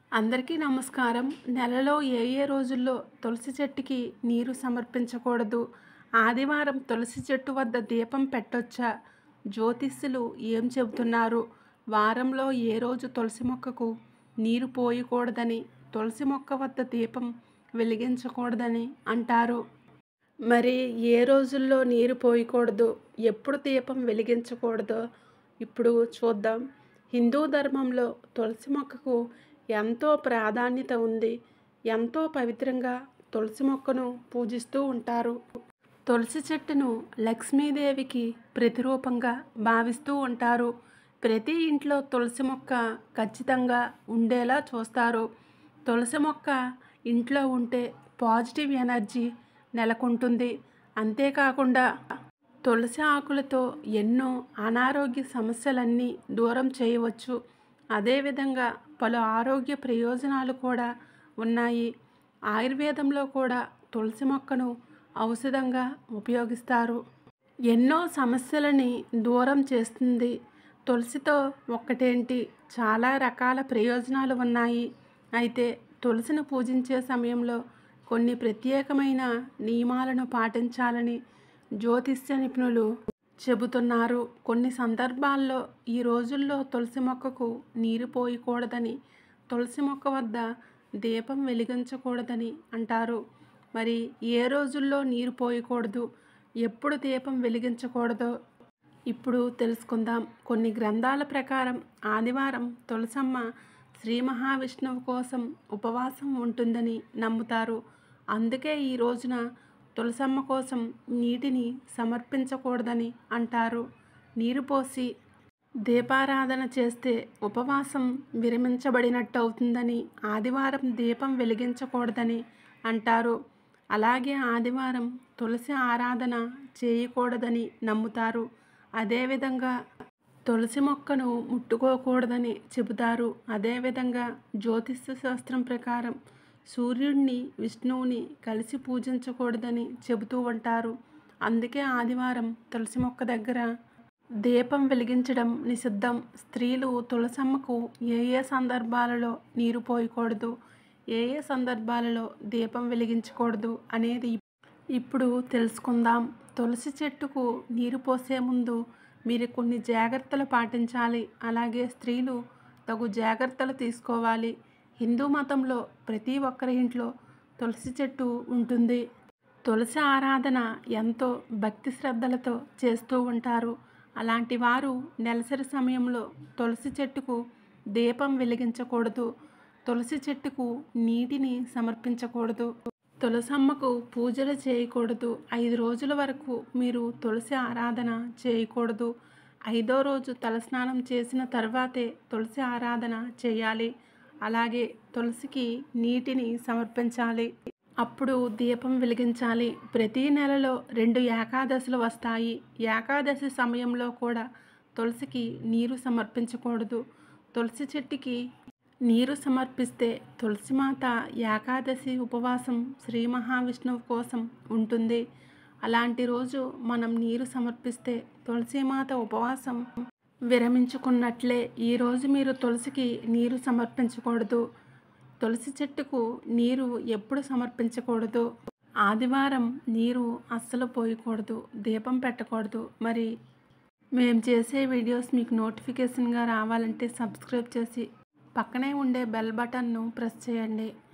అందరికీ నమస్కారం నెలలో ఏ ఏ రోజుల్లో తులసి చెట్టుకి నీరు సమర్పించకూడదు ఆదివారం తులసి చెట్టు వద్ద దీపం పెట్టొచ్చా జ్యోతిష్యులు ఏం చెబుతున్నారు వారంలో ఏ రోజు తులసి మొక్కకు నీరు పోయకూడదని తులసి మొక్క వద్ద దీపం వెలిగించకూడదని అంటారు మరి ఏ రోజుల్లో నీరు పోయకూడదు ఎప్పుడు దీపం వెలిగించకూడదో ఇప్పుడు చూద్దాం హిందూ ధర్మంలో తులసి మొక్కకు ఎంతో ప్రాధాన్యత ఉంది ఎంతో పవిత్రంగా తులసి మొక్కను పూజిస్తూ ఉంటారు తులసి చెట్టును లక్ష్మీదేవికి ప్రతిరూపంగా భావిస్తూ ఉంటారు ప్రతి ఇంట్లో తులసి మొక్క ఖచ్చితంగా ఉండేలా చూస్తారు తులసి మొక్క ఇంట్లో ఉంటే పాజిటివ్ ఎనర్జీ నెలకొంటుంది అంతేకాకుండా తులసి ఆకులతో ఎన్నో అనారోగ్య సమస్యలన్నీ దూరం చేయవచ్చు అదేవిధంగా పలు ఆరోగ్య ప్రయోజనాలు కూడా ఉన్నాయి ఆయుర్వేదంలో కూడా తులసి మొక్కను ఔషధంగా ఉపయోగిస్తారు ఎన్నో సమస్యలని దూరం చేస్తుంది తులసితో ఒక్కటేంటి చాలా రకాల ప్రయోజనాలు ఉన్నాయి అయితే తులసిని పూజించే సమయంలో కొన్ని ప్రత్యేకమైన నియమాలను పాటించాలని జ్యోతిష్య నిపుణులు చెబుతున్నారు కొన్ని సందర్భాల్లో ఈ రోజుల్లో తులసి మొక్కకు నీరు పోయకూడదని తులసి మొక్క వద్ద దీపం వెలిగించకూడదని అంటారు మరి ఏ రోజుల్లో నీరు పోయకూడదు ఎప్పుడు దీపం వెలిగించకూడదో ఇప్పుడు తెలుసుకుందాం కొన్ని గ్రంథాల ప్రకారం ఆదివారం తులసమ్మ శ్రీ మహావిష్ణువు కోసం ఉపవాసం ఉంటుందని నమ్ముతారు అందుకే ఈ రోజున తులసమ్మ కోసం నీటిని సమర్పించకూడదని అంటారు నీరు పోసి దీపారాధన చేస్తే ఉపవాసం విరమించబడినట్టు అవుతుందని ఆదివారం దీపం వెలిగించకూడదని అంటారు అలాగే ఆదివారం తులసి ఆరాధన చేయకూడదని నమ్ముతారు అదేవిధంగా తులసి మొక్కను ముట్టుకోకూడదని చెబుతారు అదేవిధంగా జ్యోతిష్య శాస్త్రం ప్రకారం సూర్యుడిని విష్ణువుని కలిసి పూజించకూడదని చెబుతూ ఉంటారు అందుకే ఆదివారం తులసి మొక్క దగ్గర దీపం వెలిగించడం నిషిద్ధం స్త్రీలు తులసమ్మకు ఏ ఏ సందర్భాలలో నీరు పోయకూడదు ఏ ఏ సందర్భాలలో దీపం వెలిగించకూడదు అనేది ఇప్పుడు తెలుసుకుందాం తులసి చెట్టుకు నీరు పోసే ముందు మీరు కొన్ని జాగ్రత్తలు పాటించాలి అలాగే స్త్రీలు తగు జాగ్రత్తలు తీసుకోవాలి హిందూ మతంలో ప్రతి ఒక్కరి ఇంట్లో తులసి చెట్టు ఉంటుంది తులసి ఆరాధన ఎంతో భక్తి శ్రద్ధలతో చేస్తూ ఉంటారు అలాంటి వారు నెలసరి సమయంలో తులసి చెట్టుకు దీపం వెలిగించకూడదు తులసి చెట్టుకు నీటిని సమర్పించకూడదు తులసమ్మకు పూజలు చేయకూడదు ఐదు రోజుల వరకు మీరు తులసి ఆరాధన చేయకూడదు ఐదో రోజు తలస్నానం చేసిన తర్వాతే తులసి ఆరాధన చేయాలి అలాగే తులసికి నీటిని సమర్పించాలి అప్పుడు దీపం వెలిగించాలి ప్రతి నెలలో రెండు ఏకాదశులు వస్తాయి ఏకాదశి సమయంలో కూడా తులసికి నీరు సమర్పించకూడదు తులసి చెట్టుకి నీరు సమర్పిస్తే తులసిమాత ఏకాదశి ఉపవాసం శ్రీ మహావిష్ణువు కోసం ఉంటుంది అలాంటి రోజు మనం నీరు సమర్పిస్తే తులసిమాత ఉపవాసం విరమించుకున్నట్లే ఈరోజు మీరు తులసికి నీరు సమర్పించకూడదు తులసి చెట్టుకు నీరు ఎప్పుడు సమర్పించకూడదు ఆదివారం నీరు అస్సలు పోయకూడదు దీపం పెట్టకూడదు మరి మేము చేసే వీడియోస్ మీకు నోటిఫికేషన్గా రావాలంటే సబ్స్క్రైబ్ చేసి పక్కనే ఉండే బెల్ బటన్ను ప్రెస్ చేయండి